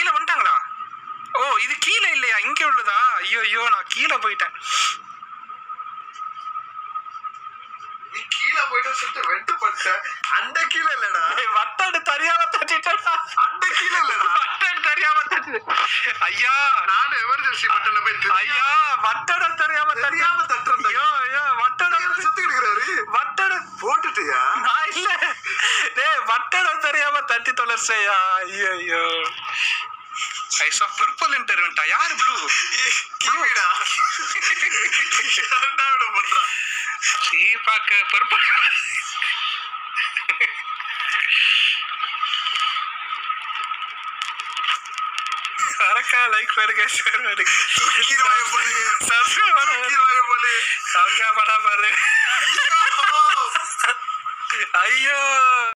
கீழே வந்துட்டாங்களா ஓ இது கீழே இல்லையா இங்க உள்ளதா ஐயோ ஐயோ நான் கீழே போயிட்டேன் நீ கீழே போயிட்டு சுட்டு வெட்டு பண்ணிட்ட அந்த கீழே இல்லடா ஏய், வட்டாடு தெரியாம தட்டிட்டா அந்த கீழே இல்லடா வட்டாடு தெரியாம தட்டு ஐயா நான் எமர்ஜென்சி பட்டன்ல போய் தெரியாம ஐயா வட்டட தெரியாம தட்டி தெரியாம தட்டுறேன் ஐயோ ஐயோ வட்டட சுத்திக்கிட்டு இருக்கிறாரு வட்டட போட்டுட்டியா நான் இல்ல டேய் வட்டட தெரியாம தட்டி தொலைச்சையா ஐயோ ஐயோ ஐசா பர்பிள் இன்டர்வென்ட்டா யாரு ப்ளூ கிவிடா ஏன்டா விட பண்றான் நீ பார்க்க பர்பிள் கரெக்டா லைக் பண்ணுங்க ஷேர் பண்ணுங்க தூக்கி வாய போடு. சப்ஸ்கிரைப் பண்ணுங்க தூக்கி வாய போடு. சப்ஸ்கிரைப் பண்ண பாரு ஐயோ